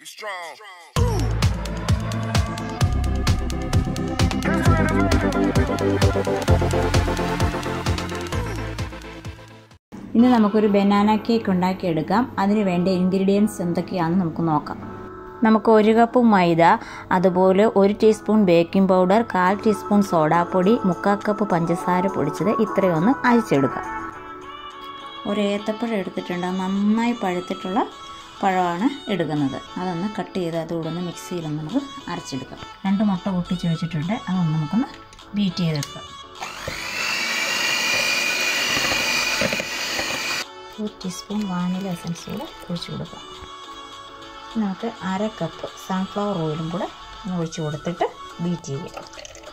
Get strong. ഇനി നമുക്കൊരു banana cake ഉണ്ടാക്കിയെടുക്കാം അതിന് വേണ്ട ഇൻഗ്രീഡിയൻസ് എന്തൊക്കെയാണെന്ന് നമുക്ക് നോക്കാം നമുക്ക് ഒരു കപ്പ് മൈദ അതുപോലെ ഒരു ടീസ്പൂൺ ബേക്കിംഗ് പൗഡർ കാൽ ടീസ്പൂൺ സോഡാപ്പൊടി മുക്കാൽ കപ്പ് പഞ്ചസാര പൊടിച്ചത് ഇത്രയൊന്ന് അരിച്ചെടുക്കാം ഒരു ഏത്തപ്പഴം എടുത്തിട്ടുണ്ട് അത് നന്നായി പഴുത്തിട്ടുള്ള പഴമാണ് എടുക്കുന്നത് അതൊന്ന് കട്ട് ചെയ്ത് അതുകൂടെ ഒന്ന് മിക്സിയിലൊന്ന് നമുക്ക് അരച്ചെടുക്കാം രണ്ട് മുട്ട പൊട്ടിച്ച് വെച്ചിട്ടുണ്ട് അതൊന്ന് നമുക്കൊന്ന് ബീറ്റ് ചെയ്തെടുക്കാം ഒരു ടീസ്പൂൺ വാനില എസൻസ് കൂടെ ഒഴിച്ചു കൊടുക്കാം നമുക്ക് അര കപ്പ് സൺഫ്ലവർ ഓയിലും കൂടെ ഒന്ന് ഒഴിച്ചു കൊടുത്തിട്ട് ബീറ്റ് ചെയ്യാം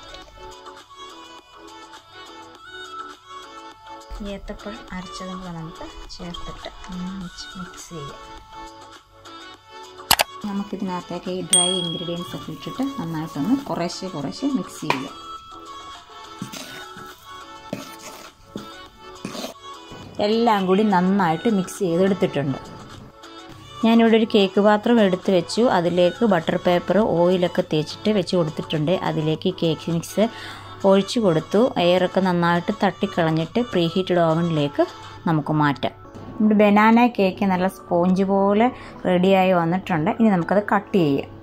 ഏത്തപ്പഴം അരച്ചതും കൂടെ നമുക്ക് ചേർത്തിട്ട് മിക്സ് ചെയ്യാം നമുക്കിതിനകത്തേക്ക് ഈ ഡ്രൈ ഇൻഗ്രീഡിയൻസ് ഒക്കെ ഇട്ടിട്ട് നന്നായിട്ടൊന്ന് കുറേശ്ശെ കുറേശ്ശെ മിക്സ് ചെയ്യാം എല്ലാം കൂടി നന്നായിട്ട് മിക്സ് ചെയ്തെടുത്തിട്ടുണ്ട് ഞാനിവിടെ ഒരു കേക്ക് പാത്രം എടുത്ത് വെച്ചു അതിലേക്ക് ബട്ടർ പേപ്പർ ഓയിലൊക്കെ തേച്ചിട്ട് വെച്ച് കൊടുത്തിട്ടുണ്ട് അതിലേക്ക് കേക്ക് മിക്സ് ഒഴിച്ചു കൊടുത്തു എയറൊക്കെ നന്നായിട്ട് തട്ടിക്കളഞ്ഞിട്ട് പ്രീ ഹീറ്റഡ് ഓവനിലേക്ക് നമുക്ക് മാറ്റാം നമ്മുടെ ബനാന കേക്ക് നല്ല സ്പോഞ്ച് പോലെ റെഡിയായി വന്നിട്ടുണ്ട് ഇനി നമുക്കത് കട്ട് ചെയ്യാം